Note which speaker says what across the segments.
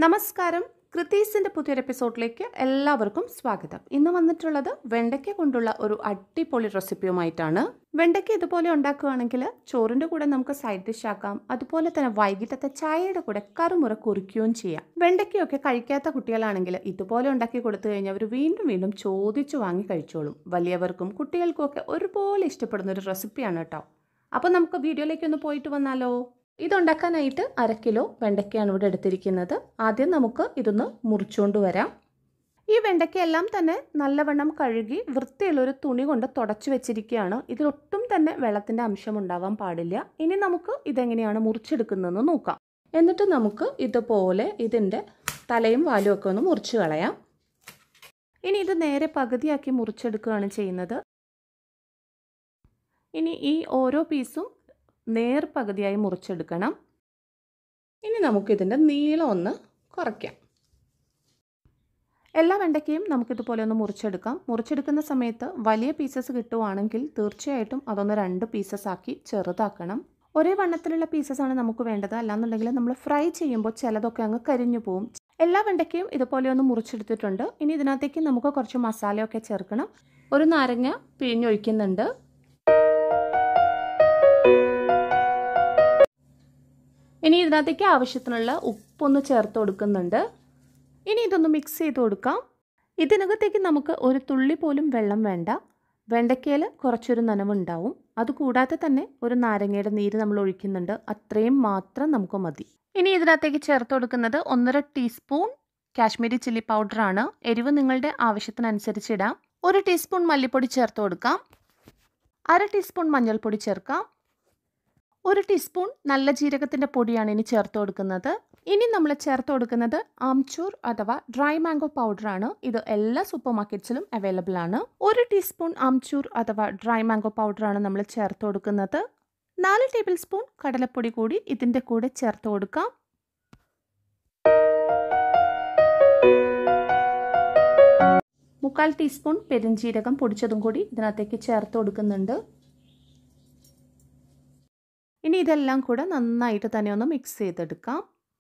Speaker 1: നമസ്കാരം കൃതീസിൻ്റെ പുതിയൊരു എപ്പിസോഡിലേക്ക് എല്ലാവർക്കും സ്വാഗതം ഇന്ന് വന്നിട്ടുള്ളത് വെണ്ടയ്ക്ക കൊണ്ടുള്ള ഒരു അടിപൊളി റെസിപ്പിയുമായിട്ടാണ് വെണ്ടയ്ക്ക ഇതുപോലെ ഉണ്ടാക്കുകയാണെങ്കിൽ ചോറിൻ്റെ കൂടെ നമുക്ക് സൈഡ് ഡിഷ് ആക്കാം അതുപോലെ തന്നെ വൈകിട്ടത്തെ ചായയുടെ കൂടെ കറുമുറ കുറിക്കുകയും ചെയ്യാം വെണ്ടയ്ക്കയൊക്കെ കഴിക്കാത്ത കുട്ടികളാണെങ്കിൽ ഇതുപോലെ ഉണ്ടാക്കി കൊടുത്തു കഴിഞ്ഞാൽ അവർ വീണ്ടും വീണ്ടും ചോദിച്ചു വാങ്ങി കഴിച്ചോളും വലിയവർക്കും കുട്ടികൾക്കും ഒക്കെ ഒരുപോലെ ഇഷ്ടപ്പെടുന്ന ഒരു റെസിപ്പിയാണ് കേട്ടോ അപ്പോൾ നമുക്ക് വീഡിയോയിലേക്ക് ഒന്ന് പോയിട്ട് വന്നാലോ ഇതുണ്ടാക്കാനായിട്ട് അര കിലോ വെണ്ടയ്ക്കയാണ് ഇവിടെ എടുത്തിരിക്കുന്നത് ആദ്യം നമുക്ക് ഇതൊന്ന് മുറിച്ചുകൊണ്ട് വരാം ഈ വെണ്ടയ്ക്കയെല്ലാം തന്നെ നല്ലവണ്ണം കഴുകി വൃത്തിയുള്ളൊരു തുണി കൊണ്ട് തുടച്ചു വെച്ചിരിക്കുകയാണ് ഇതിലൊട്ടും തന്നെ വെള്ളത്തിൻ്റെ അംശം ഉണ്ടാവാൻ പാടില്ല ഇനി നമുക്ക് ഇതെങ്ങനെയാണ് മുറിച്ചെടുക്കുന്നതെന്ന് നോക്കാം എന്നിട്ട് നമുക്ക് ഇതുപോലെ ഇതിൻ്റെ തലയും വാലും ഒക്കെ ഒന്ന് മുറിച്ച് കളയാം ഇനി ഇത് നേരെ പകുതിയാക്കി മുറിച്ചെടുക്കുകയാണ് ചെയ്യുന്നത് ഇനി ഈ ഓരോ പീസും നേർ പകുതിയായി മുറിച്ചെടുക്കണം ഇനി നമുക്കിതിൻ്റെ നീളം ഒന്ന് കുറയ്ക്കാം എല്ലാ വെണ്ടയ്ക്കയും നമുക്കിതുപോലെ ഒന്ന് മുറിച്ചെടുക്കാം മുറിച്ചെടുക്കുന്ന സമയത്ത് വലിയ പീസസ് കിട്ടുവാണെങ്കിൽ തീർച്ചയായിട്ടും അതൊന്ന് രണ്ട് പീസസ് ആക്കി ചെറുതാക്കണം ഒരേ വണ്ണത്തിലുള്ള പീസസ് ആണ് നമുക്ക് വേണ്ടത് അല്ലാന്നുണ്ടെങ്കിൽ നമ്മൾ ഫ്രൈ ചെയ്യുമ്പോൾ ചിലതൊക്കെ അങ്ങ് കരിഞ്ഞു പോവും എല്ലാ വെണ്ടയ്ക്കയും ഇതുപോലെ ഒന്ന് മുറിച്ചെടുത്തിട്ടുണ്ട് ഇനി ഇതിനകത്തേക്ക് നമുക്ക് കുറച്ച് മസാലയൊക്കെ ചേർക്കണം ഒരു നാരങ്ങ പിഴിഞ്ഞൊഴിക്കുന്നുണ്ട് ഇനി ഇതിനകത്തേക്ക് ആവശ്യത്തിനുള്ള ഉപ്പൊന്ന് ചേർത്ത് കൊടുക്കുന്നുണ്ട് ഇനി ഇതൊന്ന് മിക്സ് ചെയ്ത് കൊടുക്കാം ഇതിനകത്തേക്ക് നമുക്ക് ഒരു തുള്ളി പോലും വെള്ളം വേണ്ട വെണ്ടയ്ക്കയിൽ കുറച്ചൊരു നനവുണ്ടാവും അതുകൂടാതെ തന്നെ ഒരു നാരങ്ങയുടെ നീര് നമ്മൾ ഒഴിക്കുന്നുണ്ട് അത്രയും മാത്രം നമുക്ക് മതി ഇനി ഇതിനകത്തേക്ക് ചേർത്ത് കൊടുക്കുന്നത് ഒന്നര ടീസ്പൂൺ കാശ്മീരി ചില്ലി പൗഡറാണ് എരിവ് നിങ്ങളുടെ ആവശ്യത്തിനനുസരിച്ച് ഇടാം ഒരു ടീസ്പൂൺ മല്ലിപ്പൊടി ചേർത്ത് കൊടുക്കാം അര ടീസ്പൂൺ മഞ്ഞൾപ്പൊടി ചേർക്കാം ഒരു ടീസ്പൂൺ നല്ല ജീരകത്തിൻ്റെ പൊടിയാണ് ഇനി ചേർത്ത് കൊടുക്കുന്നത് ഇനി നമ്മൾ ചേർത്ത് കൊടുക്കുന്നത് ആംചൂർ അഥവാ ഡ്രൈ മാംഗോ പൗഡറാണ് ഇത് എല്ലാ സൂപ്പർ മാർക്കറ്റ്സിലും അവൈലബിൾ ആണ് ഒരു ടീസ്പൂൺ ആംചൂർ അഥവാ ഡ്രൈ മാംഗോ പൗഡറാണ് നമ്മൾ ചേർത്ത് കൊടുക്കുന്നത് നാല് ടേബിൾ സ്പൂൺ കടലപ്പൊടി കൂടി ഇതിൻ്റെ കൂടെ ചേർത്ത് കൊടുക്കാം മുക്കാൽ ടീസ്പൂൺ പെരിഞ്ജീരകം പൊടിച്ചതും കൂടി ഇതിനകത്തേക്ക് ചേർത്ത് കൊടുക്കുന്നുണ്ട് ഇനി ഇതെല്ലാം കൂടെ നന്നായിട്ട് തന്നെ ഒന്ന് മിക്സ് ചെയ്തെടുക്കാം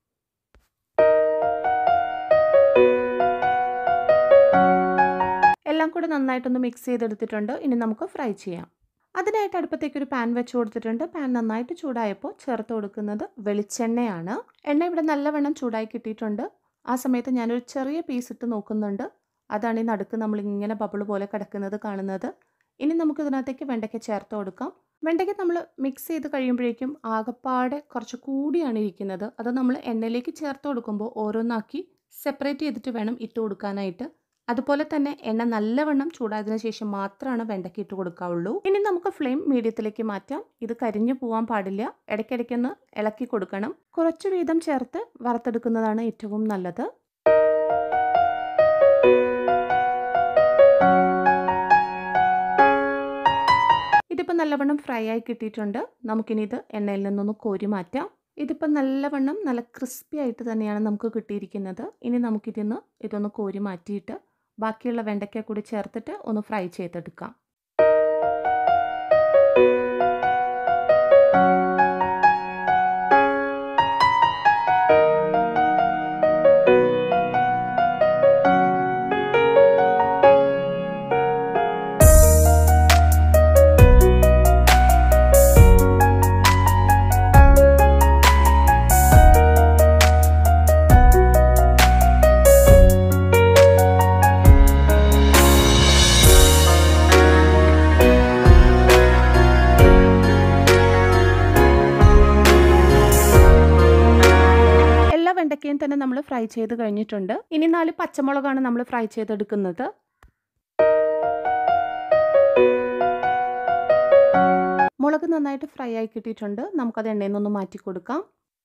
Speaker 1: എല്ലാം കൂടെ നന്നായിട്ടൊന്ന് മിക്സ് ചെയ്തെടുത്തിട്ടുണ്ട് ഇനി നമുക്ക് ഫ്രൈ ചെയ്യാം അതിനായിട്ട് അടുപ്പത്തേക്ക് ഒരു പാൻ വെച്ച് കൊടുത്തിട്ടുണ്ട് പാൻ നന്നായിട്ട് ചൂടായപ്പോൾ ചേർത്ത് കൊടുക്കുന്നത് വെളിച്ചെണ്ണയാണ് എണ്ണ ഇവിടെ നല്ലവണ്ണം ചൂടായി കിട്ടിയിട്ടുണ്ട് ആ സമയത്ത് ഞാനൊരു ചെറിയ പീസ് ഇട്ട് നോക്കുന്നുണ്ട് അതാണ് ഈ നടുക്ക് നമ്മൾ ഇങ്ങനെ ബബിൾ പോലെ കിടക്കുന്നത് കാണുന്നത് ഇനി നമുക്ക് ഇതിനകത്തേക്ക് വെണ്ടയ്ക്ക ചേർത്ത് കൊടുക്കാം വെണ്ടയ്ക്ക നമ്മൾ മിക്സ് ചെയ്ത് കഴിയുമ്പോഴേക്കും ആകപ്പാടെ കുറച്ച് കൂടിയാണ് ഇരിക്കുന്നത് അത് നമ്മൾ എണ്ണയിലേക്ക് ചേർത്ത് കൊടുക്കുമ്പോൾ ഓരോന്നാക്കി സെപ്പറേറ്റ് ചെയ്തിട്ട് വേണം ഇട്ട് കൊടുക്കാനായിട്ട് അതുപോലെ തന്നെ എണ്ണ നല്ലവണ്ണം ചൂടായതിനു ശേഷം മാത്രമാണ് വെണ്ടയ്ക്ക് ഇട്ട് കൊടുക്കാവുള്ളൂ ഇനി നമുക്ക് ഫ്ലെയിം മീഡിയത്തിലേക്ക് മാറ്റാം ഇത് കരിഞ്ഞു പോകാൻ പാടില്ല ഇടയ്ക്കിടയ്ക്കൊന്ന് ഇളക്കി കൊടുക്കണം കുറച്ച് വീതം ചേർത്ത് വറുത്തെടുക്കുന്നതാണ് ഏറ്റവും നല്ലത് ഇതിപ്പോൾ നല്ലവണ്ണം ഫ്രൈ ആയി കിട്ടിയിട്ടുണ്ട് നമുക്കിനി ഇത് എണ്ണയിൽ നിന്നൊന്ന് കോരി മാറ്റാം ഇതിപ്പോൾ നല്ലവണ്ണം നല്ല ക്രിസ്പി ആയിട്ട് തന്നെയാണ് നമുക്ക് കിട്ടിയിരിക്കുന്നത് ഇനി നമുക്കിതിന്ന് ഇതൊന്ന് കോരി മാറ്റിയിട്ട് ബാക്കിയുള്ള വെണ്ടയ്ക്ക കൂടി ചേർത്തിട്ട് ഒന്ന് ഫ്രൈ ചെയ്തെടുക്കാം വെണ്ടയ്ക്കയും തന്നെ നമ്മൾ ഫ്രൈ ചെയ്ത് കഴിഞ്ഞിട്ടുണ്ട് ഇനി നാല് പച്ചമുളകാണ് നമ്മൾ ഫ്രൈ ചെയ്തെടുക്കുന്നത് മുളക് നന്നായിട്ട് ഫ്രൈ ആയി കിട്ടിയിട്ടുണ്ട് നമുക്കത് എണ്ണയിൽ നിന്നൊന്ന് മാറ്റി കൊടുക്കാം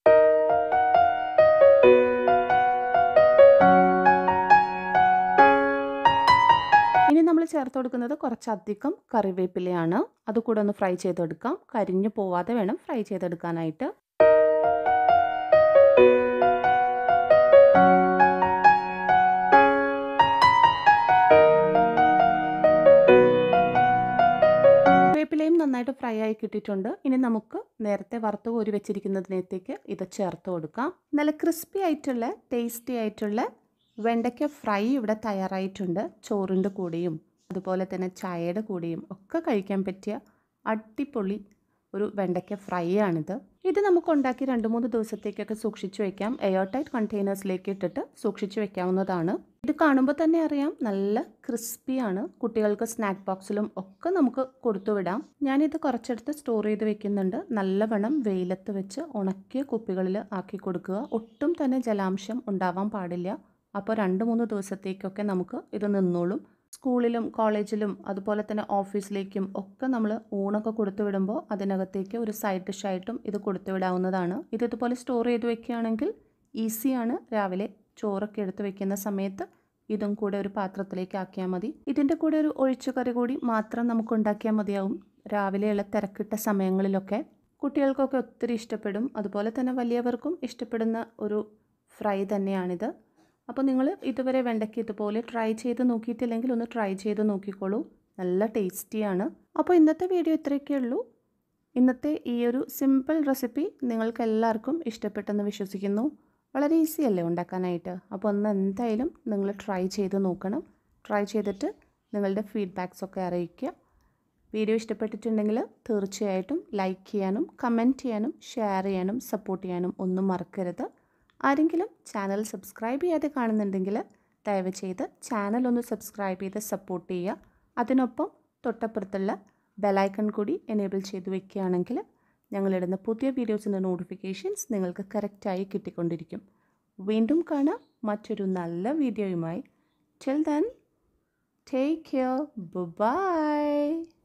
Speaker 1: ഇനി നമ്മൾ ചേർത്ത് കൊടുക്കുന്നത് കുറച്ചധികം കറിവേപ്പിലയാണ് അതുകൂടെ ഒന്ന് ഫ്രൈ ചെയ്തെടുക്കാം കരിഞ്ഞു പോവാതെ വേണം ഫ്രൈ ചെയ്തെടുക്കാനായിട്ട് വേപ്പിലയും നന്നായിട്ട് ഫ്രൈ ആയി കിട്ടിയിട്ടുണ്ട് ഇനി നമുക്ക് നേരത്തെ വറുത്ത് കോരി വെച്ചിരിക്കുന്നതിനകത്തേക്ക് ഇത് ചേർത്ത് കൊടുക്കാം നല്ല ക്രിസ്പി ആയിട്ടുള്ള ടേസ്റ്റി ആയിട്ടുള്ള വെണ്ടയ്ക്ക ഫ്രൈ ഇവിടെ തയ്യാറായിട്ടുണ്ട് ചോറിൻ്റെ കൂടെയും അതുപോലെ തന്നെ ചായയുടെ കൂടെയും ഒക്കെ കഴിക്കാൻ പറ്റിയ അടിപൊളി ഒരു വെണ്ടയ്ക്ക ഫ്രൈ ആണിത് ഇത് നമുക്ക് ഉണ്ടാക്കി രണ്ട് മൂന്ന് ദിവസത്തേക്കൊക്കെ സൂക്ഷിച്ചു വെക്കാം എയർ ടൈറ്റ് കണ്ടെയ്നേഴ്സിലേക്ക് ഇട്ടിട്ട് സൂക്ഷിച്ചു വെക്കാവുന്നതാണ് ഇത് കാണുമ്പോൾ തന്നെ അറിയാം നല്ല ക്രിസ്പിയാണ് കുട്ടികൾക്ക് സ്നാക്ക് ബോക്സിലും ഒക്കെ നമുക്ക് കൊടുത്തുവിടാം ഞാനിത് കുറച്ചെടുത്ത് സ്റ്റോർ ചെയ്ത് വെക്കുന്നുണ്ട് നല്ലവണ്ണം വെയിലത്ത് വെച്ച് ഉണക്കിയ കുപ്പികളിൽ ആക്കി കൊടുക്കുക ഒട്ടും തന്നെ ജലാംശം ഉണ്ടാവാൻ പാടില്ല അപ്പോൾ രണ്ട് മൂന്ന് ദിവസത്തേക്കൊക്കെ നമുക്ക് ഇത് നിന്നോളും സ്കൂളിലും കോളേജിലും അതുപോലെ തന്നെ ഓഫീസിലേക്കും ഒക്കെ നമ്മൾ ഊണൊക്കെ കൊടുത്തു വിടുമ്പോൾ അതിനകത്തേക്ക് ഒരു സൈഡ് ഡിഷായിട്ടും ഇത് കൊടുത്തു വിടാവുന്നതാണ് ഇത് ഇതുപോലെ സ്റ്റോർ ചെയ്ത് വെക്കുകയാണെങ്കിൽ ഈസിയാണ് രാവിലെ ചോറൊക്കെ എടുത്ത് വെക്കുന്ന സമയത്ത് ഇതും കൂടെ ഒരു പാത്രത്തിലേക്ക് ആക്കിയാൽ മതി ഇതിൻ്റെ കൂടെ ഒരു ഒഴിച്ചുകറി കൂടി മാത്രം നമുക്ക് ഉണ്ടാക്കിയാൽ മതിയാവും രാവിലെയുള്ള തിരക്കിട്ട സമയങ്ങളിലൊക്കെ കുട്ടികൾക്കൊക്കെ ഒത്തിരി ഇഷ്ടപ്പെടും അതുപോലെ തന്നെ വലിയവർക്കും ഇഷ്ടപ്പെടുന്ന ഒരു ഫ്രൈ തന്നെയാണിത് അപ്പോൾ നിങ്ങൾ ഇതുവരെ വെണ്ടയ്ക്ക് ഇതുപോലെ ട്രൈ ചെയ്ത് നോക്കിയിട്ടില്ലെങ്കിൽ ഒന്ന് ട്രൈ ചെയ്ത് നോക്കിക്കോളൂ നല്ല ടേസ്റ്റിയാണ് അപ്പോൾ ഇന്നത്തെ വീഡിയോ ഇത്രയൊക്കെ ഉള്ളൂ ഇന്നത്തെ ഈ ഒരു സിമ്പിൾ റെസിപ്പി നിങ്ങൾക്ക് എല്ലാവർക്കും ഇഷ്ടപ്പെട്ടെന്ന് വിശ്വസിക്കുന്നു വളരെ ഈസി അല്ലേ ഉണ്ടാക്കാനായിട്ട് അപ്പോൾ ഒന്ന് എന്തായാലും നിങ്ങൾ ട്രൈ ചെയ്ത് നോക്കണം ട്രൈ ചെയ്തിട്ട് നിങ്ങളുടെ ഫീഡ്ബാക്സ് ഒക്കെ അറിയിക്കുക വീഡിയോ ഇഷ്ടപ്പെട്ടിട്ടുണ്ടെങ്കിൽ തീർച്ചയായിട്ടും ലൈക്ക് ചെയ്യാനും കമൻറ്റ് ചെയ്യാനും ഷെയർ ചെയ്യാനും സപ്പോർട്ട് ചെയ്യാനും ഒന്നും മറക്കരുത് ആരെങ്കിലും ചാനൽ സബ്സ്ക്രൈബ് ചെയ്യാതെ കാണുന്നുണ്ടെങ്കിൽ ദയവ് ചെയ്ത് ചാനൽ ഒന്ന് സബ്സ്ക്രൈബ് ചെയ്ത് സപ്പോർട്ട് ചെയ്യുക അതിനൊപ്പം തൊട്ടപ്പുറത്തുള്ള ബെലൈക്കൺ കൂടി എനേബിൾ ചെയ്ത് വെക്കുകയാണെങ്കിൽ ഞങ്ങളിടുന്ന പുതിയ വീഡിയോസിൻ്റെ നോട്ടിഫിക്കേഷൻസ് നിങ്ങൾക്ക് കറക്റ്റായി കിട്ടിക്കൊണ്ടിരിക്കും വീണ്ടും കാണാം മറ്റൊരു നല്ല വീഡിയോയുമായി till then take care by